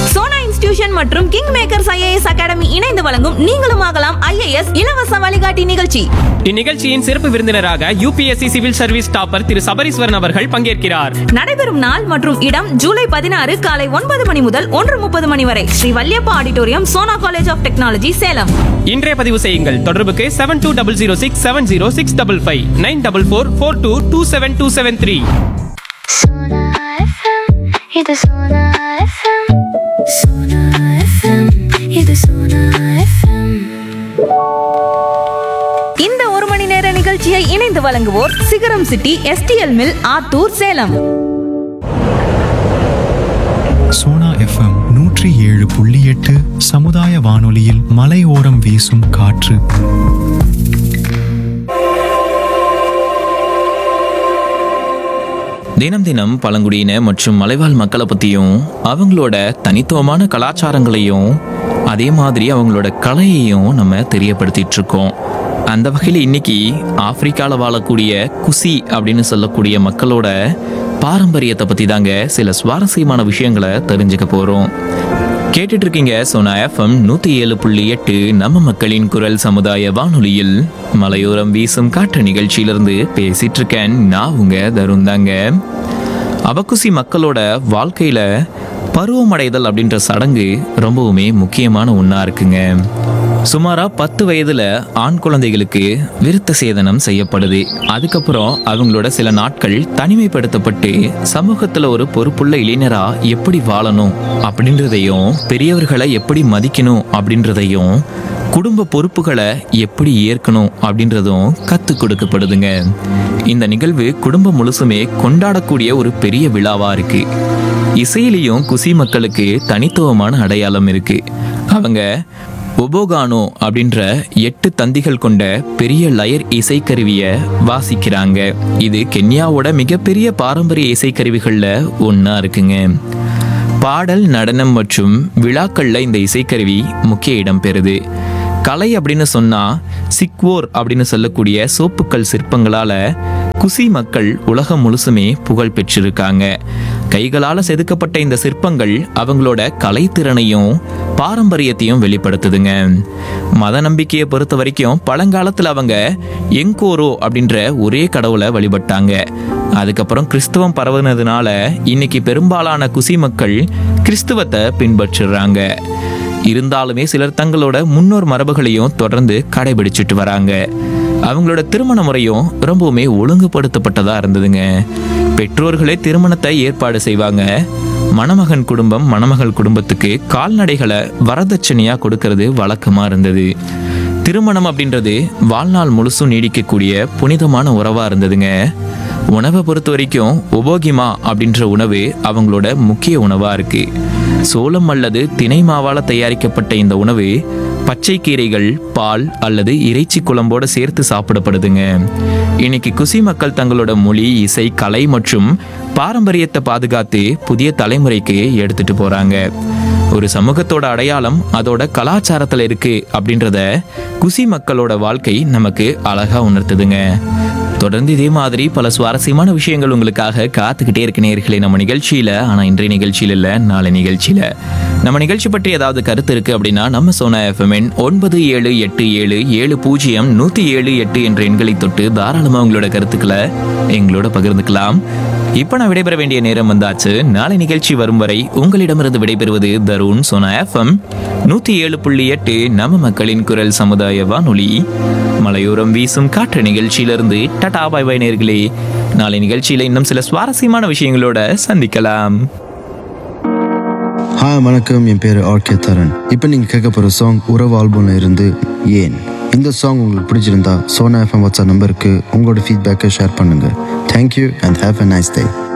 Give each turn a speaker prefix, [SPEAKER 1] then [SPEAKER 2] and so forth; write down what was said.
[SPEAKER 1] Sona institution மற்றும் king makers IAS academy இணைந்து வழங்கும் நீங்களும் ஆகலாம் ஐஏஎஸ் இலவச வழிகாட்டி நிகழ்ச்சி
[SPEAKER 2] இந்நிகழ்ச்சியின் சிறப்பு விருந்தினராக யூபிஎஸ்சி சிவில் சர்வீஸ் டாப்பர் திரு சபரீஸ்வரன் அவர்கள் பங்கேற்கிறார்
[SPEAKER 1] நடைபெறும் நாள் மற்றும் இடம் ஜூலை பதினாறு காலை ஒன்பது மணி முதல் ஒன்று முப்பது மணி வரை Shri Valliappa auditorium Sona college of technology Salem
[SPEAKER 2] இன்றைய பதிவு செய்யுங்கள் தொடர்புக்கு seven two double zero six seven zero six double five nine double four four two two seven two seven three
[SPEAKER 3] Sona FM, இது Sona FM. Sona FM, இது Sona FM.
[SPEAKER 1] இந்த ஒரு மணி நேர நிகழ்ச்சியை இணைந்து வழங்குவோர் Sigaram city STL mill Attur Salem
[SPEAKER 4] Sona FM நூற்றி ஏழு புள்ளி எட்டு சமுதாய வானொலியில் மலையோரம் வீசும் காற்று
[SPEAKER 5] தினம் தினம் பழங்குடியின மற்றும் மலைவாழ் மக்களை பற்றியும் அவங்களோட தனித்துவமான கலாச்சாரங்களையும் அதே மாதிரி அவங்களோட கலையையும் நம்ம தெரியப்படுத்திட்டு இருக்கோம் அந்த வகையில் இன்னைக்கு ஆப்பிரிக்காவில் வாழக்கூடிய குசி அப்படின்னு சொல்லக்கூடிய மக்களோட பாரம்பரியத்தை பற்றி தாங்க சில சுவாரஸ்யமான விஷயங்களை தெரிஞ்சுக்க போகிறோம் கேட்டுட்டு இருக்கீங்க சோனா எஃப்எம் நூத்தி ஏழு புள்ளி எட்டு நம்ம மக்களின் குரல் சமுதாய வானொலியில் மலையோரம் வீசும் காற்று நிகழ்ச்சியிலிருந்து பேசிட்டு இருக்கேன் நான் உங்க தருண் தாங்க அபக்குசி மக்களோட வாழ்க்கையில பருவமடைதல் அப்படின்ற சடங்கு ரொம்பவுமே முக்கியமான ஒன்றா இருக்குங்க சுமாரா பத்து வயதுல ஆண் குழந்தைகளுக்கு விருத்த சேதனம் செய்யப்படுது அதுக்கப்புறம் அவங்களோட சில நாட்கள் தனிமைப்படுத்தப்பட்டு சமூகத்துல ஒரு பொறுப்புள்ள இளைஞரா எப்படி வாழணும் அப்படின்றதையும் பெரியவர்களை எப்படி மதிக்கணும் அப்படின்றதையும் குடும்ப பொறுப்புகளை எப்படி ஏற்கணும் அப்படின்றதும் கற்றுக் கொடுக்கப்படுதுங்க இந்த நிகழ்வு குடும்பம் முழுசுமே கொண்டாடக்கூடிய ஒரு பெரிய விழாவா இருக்கு இசையிலையும் குசி மக்களுக்கு தனித்துவமான அடையாளம் இருக்கு அவங்க ஒபோகானோ அப்படின்ற எட்டு தந்திகள் கொண்ட பெரிய லயர் இசைக்கருவியை வாசிக்கிறாங்க இது கென்யாவோட மிகப்பெரிய பாரம்பரிய இசைக்கருவிகள்ல ஒன்றா இருக்குங்க பாடல் நடனம் மற்றும் விழாக்கள்ல இந்த இசைக்கருவி முக்கிய இடம் பெறுது கலை அப்படின்னு சொன்னா சிக்வோர் அப்படின்னு சொல்லக்கூடிய சோப்புக்கல் சிற்பங்களால குசி மக்கள் உலகம் முழுசுமே புகழ் பெற்றிருக்காங்க கைகளால செதுக்கப்பட்ட இந்த சிற்பங்கள் அவங்களோட கலைத்திறனையும் பாரம்பரியத்தையும் வெளிப்படுத்துதுங்க மத நம்பிக்கையை பொறுத்த வரைக்கும் பழங்காலத்துல அவங்க எங்கோரோ அப்படின்ற ஒரே கடவுளை வழிபட்டாங்க அதுக்கப்புறம் கிறிஸ்துவம் பரவுனதுனால இன்னைக்கு பெரும்பாலான குசி மக்கள் கிறிஸ்துவத்தை பின்பற்றுறாங்க இருந்தாலுமே சிலர் தங்களோட முன்னோர் மரபுகளையும் தொடர்ந்து கடைபிடிச்சிட்டு வராங்க அவங்களோட திருமண முறையும் ரொம்பவுமே ஒழுங்குபடுத்தப்பட்டதா இருந்ததுங்க பெற்றோர்களே திருமணத்தை ஏற்பாடு செய்வாங்க மணமகன் குடும்பம் மணமகள் குடும்பத்துக்கு கால்நடைகளை வரதட்சணையா கொடுக்கறது வழக்கமா இருந்தது திருமணம் அப்படின்றது வாழ்நாள் முழுசும் நீடிக்கக்கூடிய புனிதமான உறவா இருந்ததுங்க உணவை பொறுத்த வரைக்கும் உபோகிமா அப்படின்ற உணவு அவங்களோட முக்கிய உணவா இருக்கு சோளம் அல்லது தினை மாவால தயாரிக்கப்பட்ட இந்த உணவு பச்சை கீரைகள் பால் அல்லது இறைச்சி குழம்போட சேர்த்து சாப்பிடப்படுதுங்க இன்னைக்கு குசி மக்கள் தங்களோட மொழி இசை கலை மற்றும் பாரம்பரியத்தை பாதுகாத்து புதிய தலைமுறைக்கு எடுத்துட்டு போறாங்க ஒரு சமூகத்தோட அடையாளம் அதோட கலாச்சாரத்துல இருக்கு அப்படின்றத குசி மக்களோட வாழ்க்கை நமக்கு அழகா உணர்த்துதுங்க தொடர்ந்து இதே மாதிரி பல சுவாரஸ்யமான விஷயங்கள் உங்களுக்காக காத்துக்கிட்டே இருக்க நேர்களே நம்ம நிகழ்ச்சியில ஆனா இன்றைய நிகழ்ச்சியில இல்ல நாளை நிகழ்ச்சியில நம்ம நிகழ்ச்சி பற்றி ஏதாவது கருத்து இருக்கு அப்படின்னா நம்ம சோனா எஃப்எம்என் ஒன்பது ஏழு எட்டு ஏழு ஏழு பூஜ்ஜியம் நூத்தி ஏழு எட்டு என்ற எண்களை தொட்டு தாராளமா உங்களோட கருத்துக்களை எங்களோட பகிர்ந்துக்கலாம் இப்ப நான் விடைபெற வேண்டிய நேரம் வந்தாச்சு நாளை நிகழ்ச்சி வரும் வரை உங்களிடமிருந்து விடைபெறுவது தருண் சோனா எஃப்எம் நூத்தி ஏழு புள்ளி எட்டு நம்ம மக்களின் குரல் சமுதாய வானொலி மலையோரம் வீசும் காற்று நிகழ்ச்சியிலிருந்து டடா பாய் பாய் நேர்களே நாளை நிகழ்ச்சியில இன்னும் சில சுவாரஸ்யமான விஷயங்களோட சந்திக்கலாம்
[SPEAKER 6] ஹாய் வணக்கம் என் பேர் ஆர்கே தரன் இப்போ நீங்கள் கேட்க போகிற சாங் உறவு ஆல்பம்ல இருந்து ஏன் இந்த சாங் உங்களுக்கு பிடிச்சிருந்தா சோனா எஃப்எம் வாட்ஸ்அப் நம்பருக்கு உங்களோட ஃபீட்பேக்கை ஷேர் பண்ணுங்கள் thank you and have a nice day